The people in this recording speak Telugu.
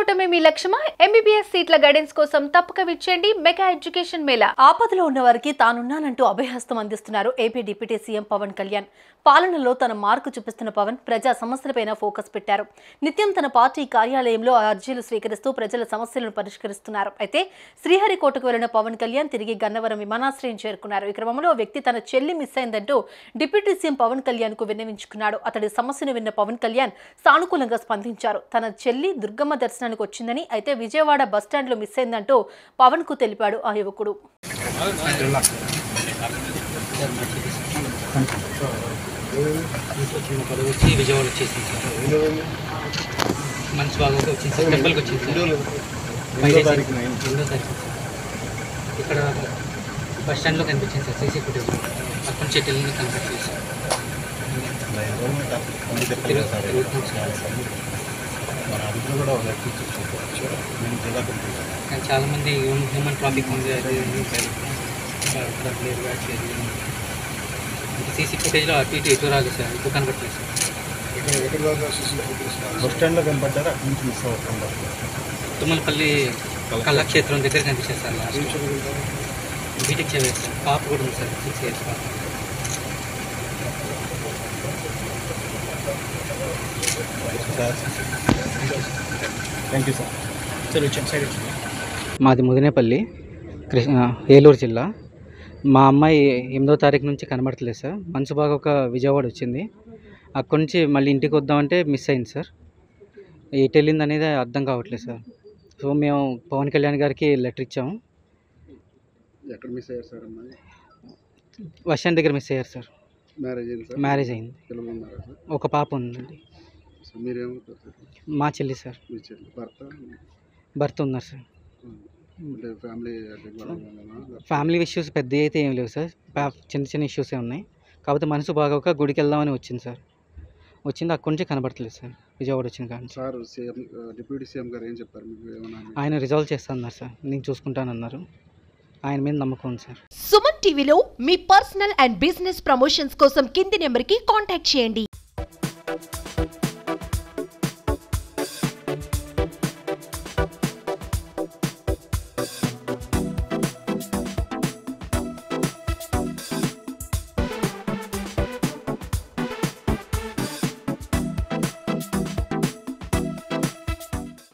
అవటమే మీ లక్ష్యమా ఎంబీబీఎస్ సీట్ల గైడెన్స్ కోసం తప్పక విచ్చేయండి మెగా ఎడ్యుకేషన్ మేళా ఆపదలో ఉన్న వారికి తానున్నానంటూ అభయహస్తం అందిస్తున్నారు AP deputy CM Pawan Kalyan పాలనలో తన మార్కు చూపిస్తున్న పవన్ ప్రజా సమస్యలపైన ఫోకస్ పెట్టారు నిత్యం తన పార్టీ కార్యాలయంలో అర్జీలు స్వీకరిస్తూ ప్రజల సమస్యలను పరిష్కరిస్తున్నారు అయితే శ్రీహరికోటకు వెళ్లిన పవన్ కళ్యాణ్ తిరిగి గన్నవరం విమానాశ్రయం చేరుకున్నారు ఈ క్రమంలో ఓ వ్యక్తి తన చెల్లి మిస్ అయిందంటూ డిప్యూటీ సీఎం పవన్ కళ్యాణ్ కు విన్నవించుకున్నాడు అతడి సమస్యను విన్న పవన్ కళ్యాణ్ సానుకూలంగా స్పందించారు తన చెల్లి దుర్గమ్మ దర్శనానికి వచ్చిందని అయితే విజయవాడ బస్టాండ్లో మిస్ అయిందంటూ పవన్ కు తెలిపాడు ఆ యువకుడు చిన్న పదవి వచ్చి విజయవాడ వచ్చేసింది సార్ మంచి బాగా వచ్చింది సార్ టెంపుల్కి వచ్చింది సార్ ఫైవ్ డేస్ అయింది. రెండో తారీఖు సార్. ఇక్కడ బస్ స్టాండ్లో కనిపించింది సార్ సీసీ ఫుటేజ్ అక్కడి నుంచి ఎటు కనిపించింది సార్ తిరుగు- తిరుగుతున్నాం సార్. కానీ చాలా మంది హ్యూమన్ ట్రాఫిక్ ఉంది అది ఇది సార్. సార్, ఇక్కడ లేదు, బ్యాచ్ లేదు. అంటే సీసీ ఫుటేజ్లో అటు ఇటు ఎటు రాలేదు సార్ ఎటు కనపట్లేదు సార్ బస్ స్టాండ్లో కనపడ్డారు అక్కడి నుంచి మిస్ అవుతుంది తుమ్మలపల్లి కళాక్షేత్రం దగ్గర కనిపించారు సార్ లాస్ట్ బీటెక్ చదివారు సార్ పాప కూడా ఉంది సార్ సిక్స్ ఇయర్స్ పాప థ్యాంక్ యూ సార్ సరే వచ్చాను సైడ్ మాది ముదినేపల్లి కృష్ణ ఏలూరు జిల్లా మా అమ్మాయి ఎనిమిదో తారీఖు నుంచి కనబడట్లేదు సార్ మంచి బాగా ఒక విజయవాడ వచ్చింది అక్కడి నుంచి మళ్ళీ ఇంటికి వద్దామంటే మిస్ అయింది సార్ ఎటు వెళ్ళింది అనేది అర్థం కావట్లేదు సార్ సో మేము పవన్ కళ్యాణ్ గారికి లెటర్ ఇచ్చాము ఎక్కడ మిస్ అయ్యారు సార్ అమ్మాయి బస్ స్టాండ్ దగ్గర మిస్ అయ్యారు సార్ మ్యారేజ్ అయింది సార్ మ్యారేజ్ అయింది పిల్లలు ఉన్నారా సార్ ఒక పాప ఉందండి సో మీరేమవుతారు సార్ మా చెల్లి సార్ మీ చెల్లి భర్త భర్త ఉన్నారు సార్ అంటే ఫ్యామిలీ అంటే గొడవ వలన ఫ్యామిలీ ఇష్యూస్ పెద్ద అయితే ఏం లేవు సార్ పా- చిన్న చిన్న ఇష్యూసే ఉన్నాయి కాకపోతే మనసు బాగోక గుడికి వెళ్దామని వచ్చింది సార్ వచ్చింది అక్కడి నుంచి కనబడట్లేదు సార్ విజయవాడ వచ్చిన కాడి నుంచి సార్ సీఎం డిప్యూటీ సీఎం గారు ఏం చెప్పారు మీకు ఏమన్నా ఆయన రిజాల్వ్ చేస్తానన్నారు సార్ నేను చూసుకుంటానన్నారు ఆయన మీద నమ్మకం ఉంది సార్ సుమన్ టీవీలో మీ పర్సనల్ అండ్ బిజినెస్ ప్రమోషన్స్ కోసం కింది నెంబర్కి కాంటాక్ట్ చేయండి